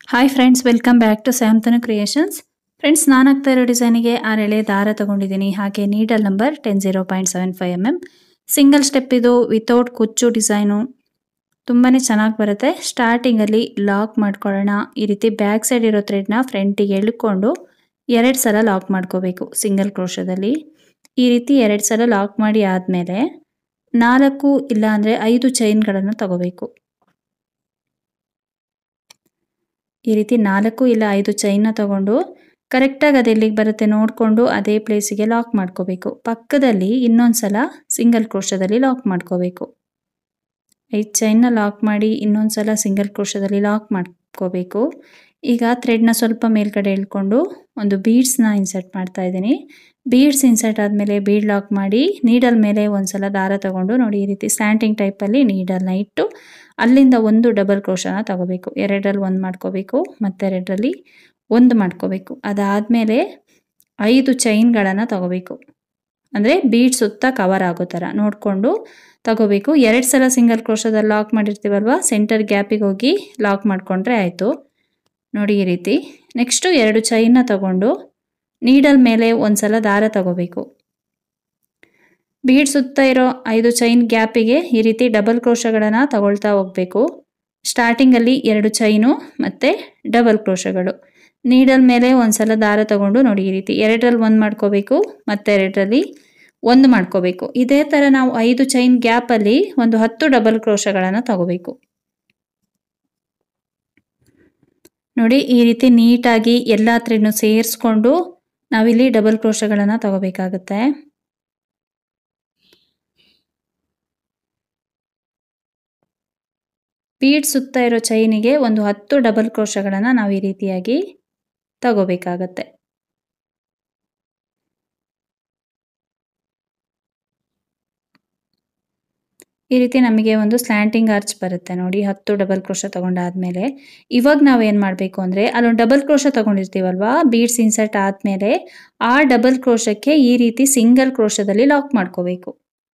hi friends welcome back to ಸ್ಯಾಮ್ತನು creations friends ನಾನು ಹಾಕ್ತಾ ಇರೋ ಡಿಸೈನಿಗೆ ಆರು ಎಳೆ ದಾರ ತಗೊಂಡಿದ್ದೀನಿ ಹಾಗೆ needle number ten zero point seven five M M single step ಇದು ವಿತೌಟ್ ಕುಚ್ಚು ಡಿಸೈನು ತುಂಬಾ ಚೆನ್ನಾಗಿ ಬರುತ್ತೆ ಸ್ಟಾರ್ಟಿಂಗಲ್ಲಿ ಲಾಕ್ ಮಾಡ್ಕೊಳ್ಳೋಣ ಈ ರೀತಿ ಬ್ಯಾಕ್ ಸೈಡ್ ಇರೋ ಥ್ರೆಡ್ನ ಫ್ರಂಟಿಗೆ ಎಳ್ಕೊಂಡು ಎರಡು ಸಲ ಲಾಕ್ ಮಾಡ್ಕೋಬೇಕು ಸಿಂಗಲ್ ಕ್ರೋಶದಲ್ಲಿ ಈ ರೀತಿ ಎರಡು ಸಲ ಲಾಕ್ ಮಾಡಿ ಆದಮೇಲೆ ನಾಲ್ಕು ಇಲ್ಲ ಅಂದರೆ ಐದು ಚೈನ್ಗಳನ್ನು ತಗೋಬೇಕು ಈ ರೀತಿ ನಾಲ್ಕು ಇಲ್ಲ ಐದು ಚೈನ್ನ ತಗೊಂಡು ಕರೆಕ್ಟಾಗಿ ಅದು ಎಲ್ಲಿಗೆ ಬರುತ್ತೆ ನೋಡಿಕೊಂಡು ಅದೇ ಪ್ಲೇಸಿಗೆ ಲಾಕ್ ಮಾಡ್ಕೋಬೇಕು ಪಕ್ಕದಲ್ಲಿ ಇನ್ನೊಂದು ಸಲ ಸಿಂಗಲ್ ಕ್ರೋಶದಲ್ಲಿ ಲಾಕ್ ಮಾಡ್ಕೋಬೇಕು ಐದು ಚೈನ್ನ ಲಾಕ್ ಮಾಡಿ ಇನ್ನೊಂದು ಸಲ ಸಿಂಗಲ್ ಕ್ರೋಶದಲ್ಲಿ ಲಾಕ್ ಮಾಡ್ಕೋಬೇಕು ಈಗ ಥ್ರೆಡ್ನ ಸ್ವಲ್ಪ ಮೇಲ್ಗಡೆ ಇಳ್ಕೊಂಡು ಒಂದು ಬೀಡ್ಸ್ನ ಇನ್ಸರ್ಟ್ ಮಾಡ್ತಾ ಇದ್ದೀನಿ ಬೀಡ್ಸ್ ಇನ್ಸರ್ಟ್ ಆದಮೇಲೆ ಬೀಡ್ ಲಾಕ್ ಮಾಡಿ ನೀಡಲ್ ಮೇಲೆ ಒಂದು ಸಲ ದಾರ ತಗೊಂಡು ನೋಡಿ ಈ ರೀತಿ ಸ್ಟ್ಯಾಂಟಿಂಗ್ ಟೈಪಲ್ಲಿ ನೀಡಲ್ನ ಇಟ್ಟು ಅಲ್ಲಿಂದ ಒಂದು ಡಬಲ್ ಕ್ರೋಶನ ತಗೋಬೇಕು ಎರಡರಲ್ಲಿ ಒಂದು ಮಾಡ್ಕೋಬೇಕು ಮತ್ತೆರಡರಲ್ಲಿ ಒಂದು ಮಾಡ್ಕೋಬೇಕು ಅದಾದಮೇಲೆ ಐದು ಚೈನ್ಗಳನ್ನು ತಗೋಬೇಕು ಅಂದರೆ ಬೀಡ್ ಸುತ್ತ ಕವರ್ ಆಗೋ ಥರ ನೋಡಿಕೊಂಡು ತಗೋಬೇಕು ಎರಡು ಸಲ ಸಿಂಗಲ್ ಕ್ರೋಶದಲ್ಲಿ ಲಾಕ್ ಮಾಡಿರ್ತೀವಲ್ವ ಸೆಂಟರ್ ಗ್ಯಾಪಿಗೆ ಹೋಗಿ ಲಾಕ್ ಮಾಡಿಕೊಂಡ್ರೆ ಆಯಿತು ನೋಡಿ ಈ ರೀತಿ ನೆಕ್ಸ್ಟು ಎರಡು ಚೈನ್ನ ತಗೊಂಡು ನೀಡಲ್ ಮೇಲೆ ಒಂದು ಸಲ ದಾರ ತಗೋಬೇಕು ಬೀಡ್ ಸುತ್ತ ಇರೋ ಐದು ಚೈನ್ ಗ್ಯಾಪಿಗೆ ಈ ರೀತಿ ಡಬಲ್ ಕ್ರೋಶಗಳನ್ನು ತಗೊಳ್ತಾ ಹೋಗಬೇಕು ಸ್ಟಾರ್ಟಿಂಗಲ್ಲಿ ಎರಡು ಚೈನು ಮತ್ತು ಡಬಲ್ ಕ್ರೋಶಗಳು ನೀಡಲ್ ಮೇಲೆ ಒಂದು ಸಲ ದಾರ ತಗೊಂಡು ನೋಡಿ ಈ ರೀತಿ ಎರಡರಲ್ಲಿ ಒಂದು ಮಾಡ್ಕೋಬೇಕು ಮತ್ತು ಎರಡರಲ್ಲಿ ಒಂದು ಮಾಡ್ಕೋಬೇಕು ಇದೇ ಥರ ನಾವು ಐದು ಚೈನ್ ಗ್ಯಾಪಲ್ಲಿ ಒಂದು ಹತ್ತು ಡಬಲ್ ಕ್ರೋಶಗಳನ್ನು ತಗೋಬೇಕು ನೋಡಿ ಈ ರೀತಿ ನೀಟಾಗಿ ಎಲ್ಲ ಥ್ರೆಡ್ನು ಸೇರಿಸ್ಕೊಂಡು ನಾವಿಲ್ಲಿ ಡಬಲ್ ಕ್ರೋಶಗಳನ್ನು ತಗೋಬೇಕಾಗುತ್ತೆ ಬೀಡ್ ಸುತ್ತ ಇರೋ ಚೈನಿಗೆ ಒಂದು ಹತ್ತು ಡಬಲ್ ಕ್ರೋಶಗಳನ್ನು ನಾವು ಈ ರೀತಿಯಾಗಿ ತಗೋಬೇಕಾಗತ್ತೆ ಈ ರೀತಿ ನಮಗೆ ಒಂದು ಸ್ಲ್ಯಾಂಟಿಂಗ್ ಆರ್ಚ್ ಬರುತ್ತೆ ನೋಡಿ ಹತ್ತು ಡಬಲ್ ಕ್ರೋಶ ತಗೊಂಡಾದ್ಮೇಲೆ ಇವಾಗ ನಾವು ಏನು ಮಾಡಬೇಕು ಅಂದರೆ ಅಲ್ಲೊಂದು ಡಬಲ್ ಕ್ರೋಶ ತಗೊಂಡಿರ್ತೀವಲ್ವಾ ಬೀಡ್ಸ್ ಇನ್ಸರ್ಟ್ ಆದಮೇಲೆ ಆ ಡಬಲ್ ಕ್ರೋಶಕ್ಕೆ ಈ ರೀತಿ ಸಿಂಗಲ್ ಕ್ರೋಶದಲ್ಲಿ ಲಾಕ್ ಮಾಡ್ಕೋಬೇಕು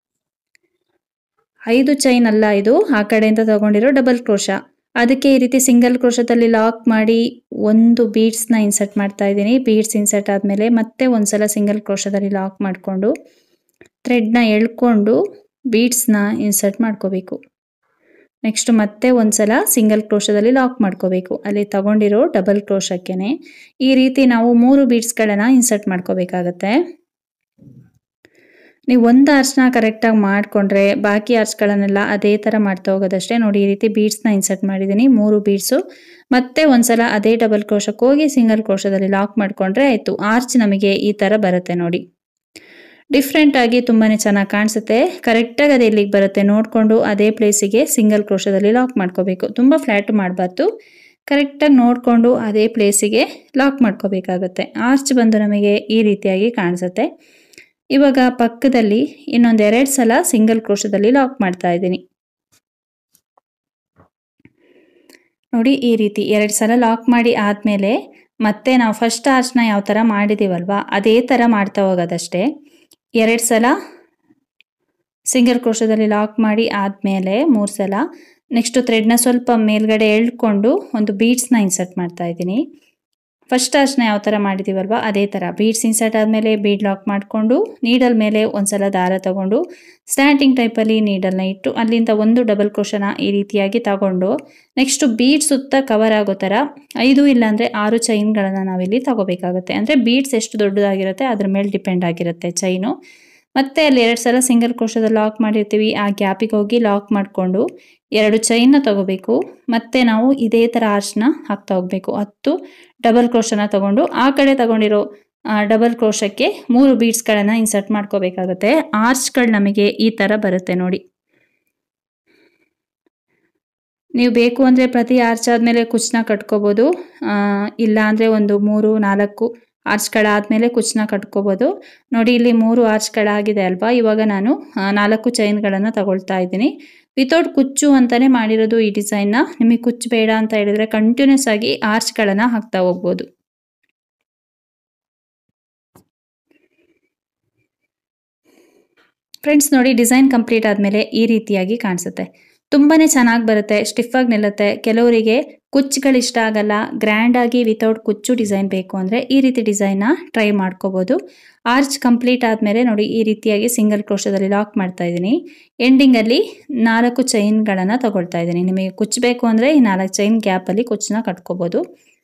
ಐದು ಚೈನ್ ಅಲ್ಲ ಇದು ಆ ಕಡೆಯಿಂದ ತಗೊಂಡಿರೋ ಡಬಲ್ ಕ್ರೋಶ ಅದಕ್ಕೆ ಈ ರೀತಿ ಸಿಂಗಲ್ ಕ್ರೋಶದಲ್ಲಿ ಲಾಕ್ ಮಾಡಿ ಒಂದು ಬೀಡ್ಸ್ನ ಇನ್ಸರ್ಟ್ ಮಾಡ್ತಾ ಇದ್ದೀನಿ ಬೀಡ್ಸ್ ಇನ್ಸರ್ಟ್ ಆದಮೇಲೆ ಮತ್ತೆ ಒಂದ್ಸಲ ಸಿಂಗಲ್ ಕ್ರೋಶದಲ್ಲಿ ಲಾಕ್ ಮಾಡಿಕೊಂಡು ಥ್ರೆಡ್ನ ಎಳ್ಕೊಂಡು ಬೀಡ್ಸ್ನ ಇನ್ಸರ್ಟ್ ಮಾಡ್ಕೋಬೇಕು ನೆಕ್ಸ್ಟ್ ಮತ್ತೆ ಒಂದ್ಸಲ ಸಿಂಗಲ್ ಕ್ರೋಶದಲ್ಲಿ ಲಾಕ್ ಮಾಡ್ಕೋಬೇಕು ಅಲ್ಲಿ ತಗೊಂಡಿರೋ ಡಬಲ್ ಕ್ರೋಶಕ್ಕೇನೆ ಈ ರೀತಿ ನಾವು ಮೂರು ಬೀಡ್ಸ್ಗಳನ್ನ ಇನ್ಸರ್ಟ್ ಮಾಡ್ಕೋಬೇಕಾಗತ್ತೆ ನೀವು ಒಂದು ಆರ್ಚ್ನ ಕರೆಕ್ಟಾಗಿ ಮಾಡಿಕೊಂಡ್ರೆ ಬಾಕಿ ಆರ್ಚ್ಗಳನ್ನೆಲ್ಲ ಅದೇ ಥರ ಮಾಡ್ತಾ ಹೋಗೋದಷ್ಟೇ ನೋಡಿ ಈ ರೀತಿ ಬೀಡ್ಸ್ನ ಇನ್ಸರ್ಟ್ ಮಾಡಿದ್ದೀನಿ ಮೂರು ಬೀಡ್ಸು ಮತ್ತೆ ಒಂದ್ಸಲ ಅದೇ ಡಬಲ್ ಕ್ರೋಶಕ್ಕೆ ಹೋಗಿ ಸಿಂಗಲ್ ಕ್ರೋಶದಲ್ಲಿ ಲಾಕ್ ಮಾಡಿಕೊಂಡ್ರೆ ಆಯಿತು ಆರ್ಚ್ ನಮಗೆ ಈ ಥರ ಬರುತ್ತೆ ನೋಡಿ ಡಿಫ್ರೆಂಟ್ ಆಗಿ ತುಂಬಾ ಚೆನ್ನಾಗಿ ಕಾಣಿಸುತ್ತೆ ಕರೆಕ್ಟಾಗಿ ಅದು ಎಲ್ಲಿಗೆ ಬರುತ್ತೆ ನೋಡಿಕೊಂಡು ಅದೇ ಪ್ಲೇಸಿಗೆ ಸಿಂಗಲ್ ಕ್ರೋಶದಲ್ಲಿ ಲಾಕ್ ಮಾಡ್ಕೋಬೇಕು ತುಂಬ ಫ್ಲ್ಯಾಟ್ ಮಾಡಬಾರ್ದು ಕರೆಕ್ಟಾಗಿ ನೋಡಿಕೊಂಡು ಅದೇ ಪ್ಲೇಸಿಗೆ ಲಾಕ್ ಮಾಡ್ಕೋಬೇಕಾಗತ್ತೆ ಆರ್ಚ್ ಬಂದು ನಮಗೆ ಈ ರೀತಿಯಾಗಿ ಕಾಣಿಸುತ್ತೆ ಇವಾಗ ಪಕ್ಕದಲ್ಲಿ ಇನ್ನೊಂದು ಎರಡು ಸಲ ಸಿಂಗಲ್ ಕ್ರೋಶದಲ್ಲಿ ಲಾಕ್ ಮಾಡ್ತಾ ಇದ್ದೀನಿ ನೋಡಿ ಈ ರೀತಿ ಎರಡು ಸಲ ಲಾಕ್ ಮಾಡಿ ಆದಮೇಲೆ ಮತ್ತೆ ನಾವು ಫಸ್ಟ್ ಆರ್ಚ್ನ ಯಾವ ಥರ ಮಾಡಿದ್ದೀವಲ್ವಾ ಅದೇ ಥರ ಮಾಡ್ತಾ ಹೋಗೋದಷ್ಟೇ ಎರಡು ಸಲ ಸಿಂಗಲ್ ಕ್ರೋಶದಲ್ಲಿ ಲಾಕ್ ಮಾಡಿ ಆದಮೇಲೆ ಮೂರು ಸಲ ನೆಕ್ಸ್ಟು ಥ್ರೆಡ್ನ ಸ್ವಲ್ಪ ಮೇಲ್ಗಡೆ ಎಳ್ಕೊಂಡು ಒಂದು ಬೀಡ್ಸ್ನ ಇನ್ಸರ್ಟ್ ಮಾಡ್ತಾ ಇದ್ದೀನಿ ಫಸ್ಟ್ ಆರ್ಚ್ನ ಯಾವ ಥರ ಮಾಡಿದ್ದೀವಲ್ವ ಅದೇ ಥರ ಬೀಡ್ಸ್ ಇನ್ಸರ್ಟ್ ಆದಮೇಲೆ ಬೀಡ್ ಲಾಕ್ ಮಾಡಿಕೊಂಡು ನೀಡಲ್ ಮೇಲೆ ಒಂದ್ಸಲ ದಾರ ತಗೊಂಡು ಸ್ಟ್ಯಾಂಟಿಂಗ್ ಟೈಪಲ್ಲಿ ನೀಡಲ್ನ ಇಟ್ಟು ಅಲ್ಲಿಂದ ಒಂದು ಡಬಲ್ ಕ್ರೋಶನ ಈ ರೀತಿಯಾಗಿ ತಗೊಂಡು ನೆಕ್ಸ್ಟು ಬೀಡ್ ಸುತ್ತ ಕವರ್ ಆಗೋ ಥರ ಐದು ಇಲ್ಲಾಂದರೆ ಆರು ಚೈನ್ಗಳನ್ನು ನಾವಿಲ್ಲಿ ತಗೋಬೇಕಾಗುತ್ತೆ ಅಂದರೆ ಬೀಡ್ಸ್ ಎಷ್ಟು ದೊಡ್ಡದಾಗಿರುತ್ತೆ ಅದ್ರ ಮೇಲೆ ಡಿಪೆಂಡ್ ಆಗಿರುತ್ತೆ ಚೈನು ಮತ್ತೆ ಅಲ್ಲಿ ಎರಡು ಸಲ ಸಿಂಗಲ್ ಕ್ರೋಶದಲ್ಲಿ ಲಾಕ್ ಮಾಡಿರ್ತೀವಿ ಆ ಗ್ಯಾಪಿಗೆ ಹೋಗಿ ಲಾಕ್ ಮಾಡಿಕೊಂಡು ಎರಡು ಚೈನ್ನ ತಗೋಬೇಕು ಮತ್ತೆ ನಾವು ಇದೇ ಥರ ಆರ್ಚ್ನ ಹಾಕ್ತಾ ಹೋಗಬೇಕು ಹತ್ತು ಡಬಲ್ ಕ್ರೋಶನ ತಗೊಂಡು ಆ ಕಡೆ ತಗೊಂಡಿರೋ ಡಬಲ್ ಕ್ರೋಶಕ್ಕೆ ಮೂರು ಬೀಡ್ಸ್ಗಳನ್ನು ಇನ್ಸರ್ಟ್ ಮಾಡ್ಕೋಬೇಕಾಗುತ್ತೆ ಆರ್ಚ್ಗಳು ನಮಗೆ ಈ ಥರ ಬರುತ್ತೆ ನೋಡಿ ನೀವು ಬೇಕು ಅಂದರೆ ಪ್ರತಿ ಆರ್ಚ್ ಆದಮೇಲೆ ಕುಚ್ಚನ್ನ ಕಟ್ಕೋಬೋದು ಇಲ್ಲ ಅಂದರೆ ಒಂದು ಮೂರು ನಾಲ್ಕು ಆರ್ಚ್ಗಳಾದಮೇಲೆ ಕುಚ್ಚನ್ನ ಕಟ್ಕೋಬೋದು ನೋಡಿ ಇಲ್ಲಿ ಮೂರು ಆರ್ಚ್ಗಳಾಗಿದೆ ಅಲ್ವಾ ಇವಾಗ ನಾನು ನಾಲ್ಕು ಚೈನ್ಗಳನ್ನು ತಗೊಳ್ತಾ ಇದ್ದೀನಿ ವಿತೌಟ್ ಕುಚ್ಚು ಅಂತಲೇ ಮಾಡಿರೋದು ಈ ಡಿಸೈನ್ನ ನಿಮಗೆ ಕುಚ್ಚು ಬೇಡ ಅಂತ ಹೇಳಿದ್ರೆ ಕಂಟಿನ್ಯೂಸ್ ಆಗಿ ಆರ್ಚ್ಗಳನ್ನು ಹಾಕ್ತಾ ಹೋಗ್ಬೋದು ಫ್ರೆಂಡ್ಸ್ ನೋಡಿ ಡಿಸೈನ್ ಕಂಪ್ಲೀಟ್ ಆದಮೇಲೆ ಈ ರೀತಿಯಾಗಿ ಕಾಣಿಸುತ್ತೆ ತುಂಬಾ ಚೆನ್ನಾಗಿ ಬರುತ್ತೆ ಸ್ಟಿಫಾಗಿ ನಿಲ್ಲುತ್ತೆ ಕೆಲವರಿಗೆ ಕುಚ್ಚುಗಳು ಇಷ್ಟ ಆಗಲ್ಲ ಗ್ರ್ಯಾಂಡಾಗಿ ವಿತೌಟ್ ಕುಚ್ಚು ಡಿಸೈನ್ ಬೇಕು ಅಂದರೆ ಈ ರೀತಿ ಡಿಸೈನ್ನ ಟ್ರೈ ಮಾಡ್ಕೋಬೋದು ಆರ್ಚ್ ಕಂಪ್ಲೀಟ್ ಆದಮೇಲೆ ನೋಡಿ ಈ ರೀತಿಯಾಗಿ ಸಿಂಗಲ್ ಕ್ರೋಶದಲ್ಲಿ ಲಾಕ್ ಮಾಡ್ತಾ ಇದ್ದೀನಿ ಎಂಡಿಂಗಲ್ಲಿ ನಾಲ್ಕು ಚೈನ್ಗಳನ್ನು ತಗೊಳ್ತಾ ಇದ್ದೀನಿ ನಿಮಗೆ ಕುಚ್ಚಬೇಕು ಅಂದರೆ ಈ ನಾಲ್ಕು ಚೈನ್ ಗ್ಯಾಪಲ್ಲಿ ಕುಚ್ಚನ್ನ ಕಟ್ಕೋಬೋದು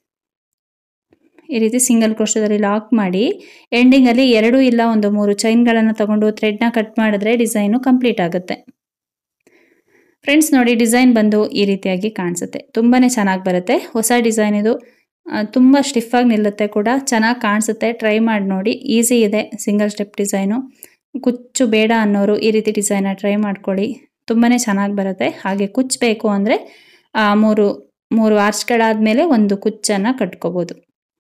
ಈ ರೀತಿ ಸಿಂಗಲ್ ಕ್ರೋಶದಲ್ಲಿ ಲಾಕ್ ಮಾಡಿ ಎಂಡಿಂಗಲ್ಲಿ ಎರಡು ಇಲ್ಲ ಒಂದು ಮೂರು ಚೈನ್ಗಳನ್ನು ತಗೊಂಡು ಥ್ರೆಡ್ನ ಕಟ್ ಮಾಡಿದ್ರೆ ಡಿಸೈನು ಕಂಪ್ಲೀಟ್ ಆಗುತ್ತೆ ಫ್ರೆಂಡ್ಸ್ ನೋಡಿ ಡಿಸೈನ್ ಬಂದು ಈ ರೀತಿಯಾಗಿ ಕಾಣಿಸುತ್ತೆ ತುಂಬಾ ಚೆನ್ನಾಗಿ ಬರುತ್ತೆ ಹೊಸ ಡಿಸೈನ್ ಇದು ತುಂಬ ಸ್ಟಿಫಾಗಿ ನಿಲ್ಲುತ್ತೆ ಕೂಡ ಚೆನ್ನಾಗಿ ಕಾಣಿಸುತ್ತೆ ಟ್ರೈ ಮಾಡಿ ನೋಡಿ ಈಸಿ ಇದೆ ಸಿಂಗಲ್ ಸ್ಟೆಪ್ ಡಿಸೈನು ಕುಚ್ಚು ಬೇಡ ಅನ್ನೋರು ಈ ರೀತಿ ಡಿಸೈನ ಟ್ರೈ ಮಾಡ್ಕೊಳ್ಳಿ ತುಂಬಾ ಚೆನ್ನಾಗಿ ಬರುತ್ತೆ ಹಾಗೆ ಕುಚ್ಚು ಬೇಕು ಅಂದರೆ ಮೂರು ಮೂರು ಆರ್ಚ್ಗಳಾದಮೇಲೆ ಒಂದು ಕುಚ್ಚನ್ನು ಕಟ್ಕೋಬೋದು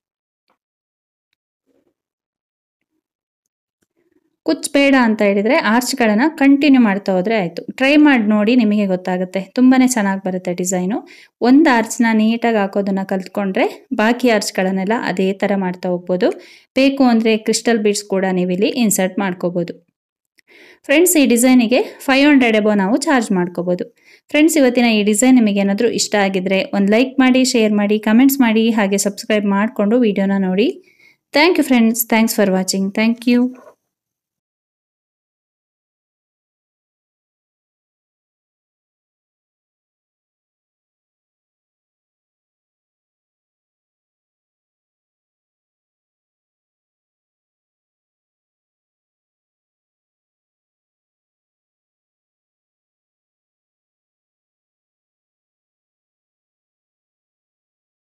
ಕುಚ್ ಬೇಡ ಅಂತ ಹೇಳಿದರೆ ಆರ್ಚ್ಗಳನ್ನು ಕಂಟಿನ್ಯೂ ಮಾಡ್ತಾ ಹೋದರೆ ಆಯಿತು ಟ್ರೈ ಮಾಡಿ ನೋಡಿ ನಿಮಗೆ ಗೊತ್ತಾಗುತ್ತೆ ತುಂಬಾ ಚೆನ್ನಾಗಿ ಬರುತ್ತೆ ಡಿಸೈನು ಒಂದು ಆರ್ಚ್ನ ನೀಟಾಗಿ ಹಾಕೋದನ್ನು ಕಲ್ತ್ಕೊಂಡ್ರೆ ಬಾಕಿ ಆರ್ಚ್ಗಳನ್ನೆಲ್ಲ ಅದೇ ಥರ ಮಾಡ್ತಾ ಹೋಗ್ಬೋದು ಬೇಕು ಅಂದರೆ ಕ್ರಿಸ್ಟಲ್ ಬೀಡ್ಸ್ ಕೂಡ ನೀವಿಲ್ಲಿ ಇನ್ಸರ್ಟ್ ಮಾಡ್ಕೋಬೋದು ಫ್ರೆಂಡ್ಸ್ ಈ ಡಿಸೈನಿಗೆ ಫೈವ್ ಹಂಡ್ರೆಡ್ ಎಬೋ ನಾವು ಚಾರ್ಜ್ ಮಾಡ್ಕೋಬೋದು ಫ್ರೆಂಡ್ಸ್ ಇವತ್ತಿನ ಈ ಡಿಸೈನ್ ನಿಮಗೆ ಏನಾದರೂ ಇಷ್ಟ ಆಗಿದ್ರೆ ಒಂದು ಲೈಕ್ ಮಾಡಿ ಶೇರ್ ಮಾಡಿ ಕಮೆಂಟ್ಸ್ ಮಾಡಿ ಹಾಗೆ ಸಬ್ಸ್ಕ್ರೈಬ್ ಮಾಡಿಕೊಂಡು ವಿಡಿಯೋನ ನೋಡಿ thank you friends thanks for watching thank you